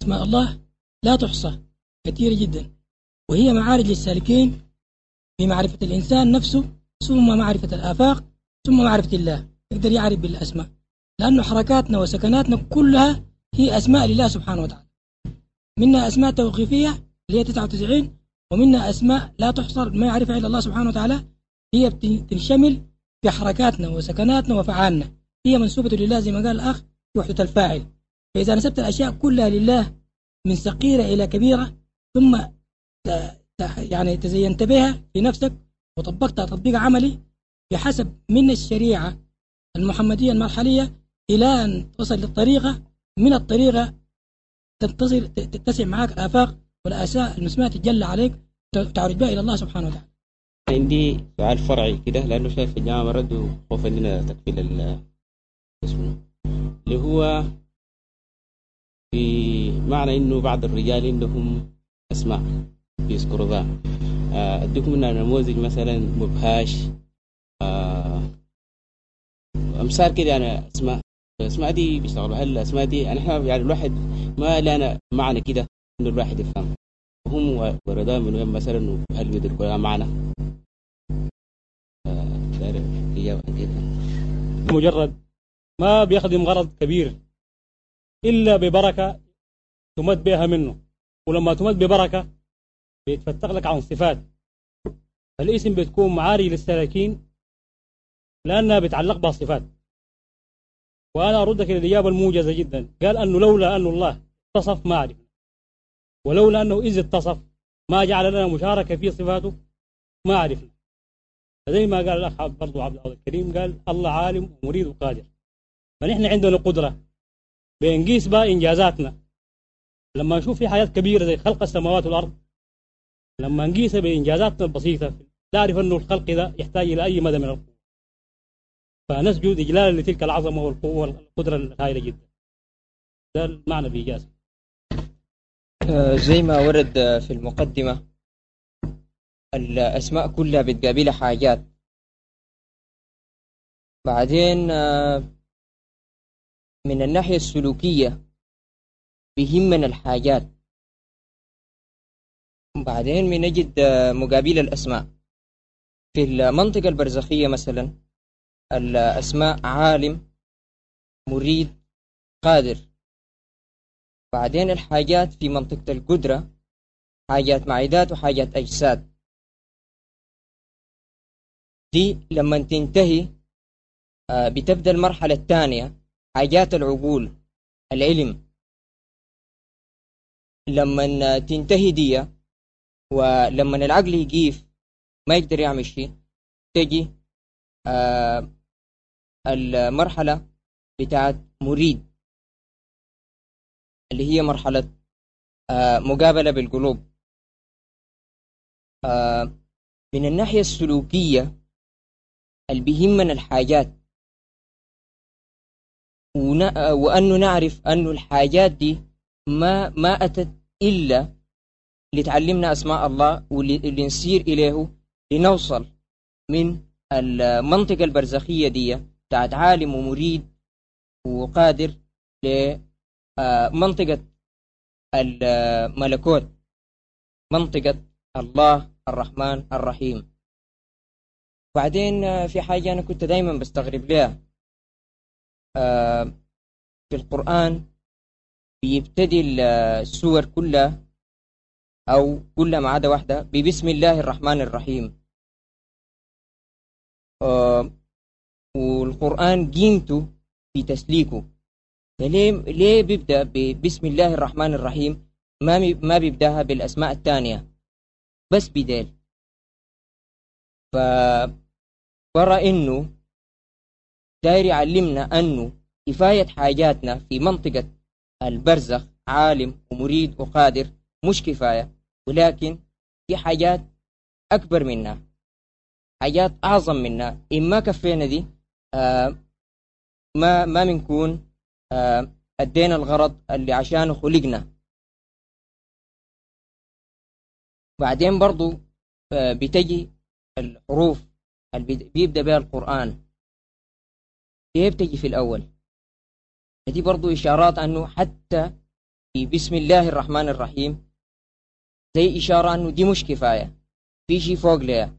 أسماء الله لا تحصى كثيرة جدا وهي معارج للسالكين في معرفة الإنسان نفسه ثم معرفة الآفاق ثم معرفة الله يقدر يعرف بالأسماء لأنه حركاتنا وسكناتنا كلها هي أسماء لله سبحانه وتعالى منها أسماء توقيفية اللي هي 99 ومنها أسماء لا تحصر ما يعرفها إلا الله سبحانه وتعالى هي تنشمل في حركاتنا وسكناتنا وفعالنا هي منسوبة لله زي ما قال الأخ وحدة الفاعل فإذا نسبت الأشياء كلها لله من صغيرة إلى كبيرة ثم يعني تزينت بها في نفسك وطبقتها تطبيق عملي بحسب من الشريعة المحمدية المرحلية إلى أن تصل للطريقة من الطريقة تتصل تتسع معك الآفاق والآساء المسمى تتجلى عليك تعرج بها إلى الله سبحانه وتعالى عندي سؤال فرعي كده لأنه شايف الجامعة مرد وخوف إننا تكفيل اسمه اللي هو في معنى إنه بعض الرجال عندهم أسماء بيذكروا ذا آه، أديكم منها نموذج مثلا مبهاش آه، أمثال كده أنا أسماء الأسماء دي بيشتغلوا هل الأسماء دي يعني إحنا يعني الواحد ما لنا معنى كده إنه الواحد يفهم هم ورداء من وين مثلا هل بيدركوا معنى مجرد ما بيخدم غرض كبير إلا ببركة تمد بها منه ولما تمد ببركة بيتفتق لك عن صفات فالاسم بتكون معاري للسلاكين لأنها بتعلق بها صفات وأنا أردك إلى الإجابة الموجزة جدا قال أنه لولا أن الله اتصف ما عرفنا ولولا أنه إذ اتصف ما جعل لنا مشاركة في صفاته ما عرفنا زي ما قال الأخ برضو عبد الله الكريم قال الله عالم ومريد وقادر فنحن عندنا قدرة بنقيس بقى إنجازاتنا لما نشوف في حاجات كبيرة زي خلق السماوات والأرض لما نقيسها بإنجازاتنا البسيطة نعرف أنه الخلق ده يحتاج إلى أي مدى من القوة فنسجد إجلالا لتلك العظمة والقوة والقدرة الهائلة جدا ده المعنى بإيجاز آه، زي ما ورد في المقدمة الأسماء كلها بتقابلها حاجات بعدين آه، من الناحية السلوكية بيهمنا الحاجات بعدين بنجد آه، مقابل الأسماء في المنطقة البرزخية مثلا الأسماء عالم مريد قادر بعدين الحاجات في منطقة القدرة حاجات معدات وحاجات أجساد دي لما تنتهي آه، بتبدأ المرحلة الثانية حاجات العقول العلم لما تنتهي دي ولما العقل يقيف ما يقدر يعمل شيء تجي آه المرحلة بتاعت مريد اللي هي مرحلة آه مقابلة بالقلوب آه من الناحية السلوكية اللي بيهمنا الحاجات وأنه نعرف أنه الحاجات دي ما ما أتت إلا لتعلمنا أسماء الله واللي نسير إليه لنوصل من المنطقة البرزخية دي بتاعت عالم ومريد وقادر لمنطقة الملكوت منطقة الله الرحمن الرحيم بعدين في حاجة أنا كنت دايما بستغرب لها في القرآن بيبتدي السور كلها أو كلها ما عدا واحدة ببسم الله الرحمن الرحيم والقرآن قيمته في تسليكه فليه ليه بيبدأ بسم الله الرحمن الرحيم ما ما بيبداها بالأسماء الثانية بس بدال فبرى إنه داير يعلمنا أنه كفاية حاجاتنا في منطقة البرزخ عالم ومريد وقادر مش كفاية ولكن في حاجات أكبر منها حاجات أعظم منها إن ما كفينا دي آه ما ما بنكون آه أدينا الغرض اللي عشانه خلقنا بعدين برضو آه بتجي الحروف اللي بيبدأ بها القرآن هي بتجي في الأول دي برضو إشارات أنه حتى في بسم الله الرحمن الرحيم زي إشارة أنه دي مش كفاية في شيء فوق ليها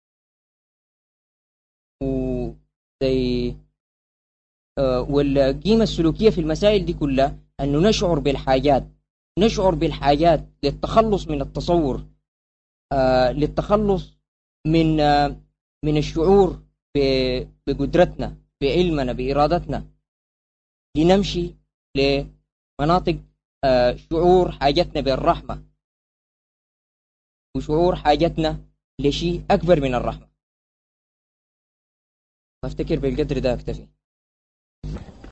وزي آه، والقيمة السلوكية في المسائل دي كلها أنه نشعر بالحاجات نشعر بالحاجات للتخلص من التصور آه، للتخلص من آه، من الشعور ب- بقدرتنا بعلمنا بإرادتنا لنمشي لمناطق آه، شعور حاجتنا بالرحمة وشعور حاجتنا لشيء أكبر من الرحمة أفتكر بالقدر ده أكتفي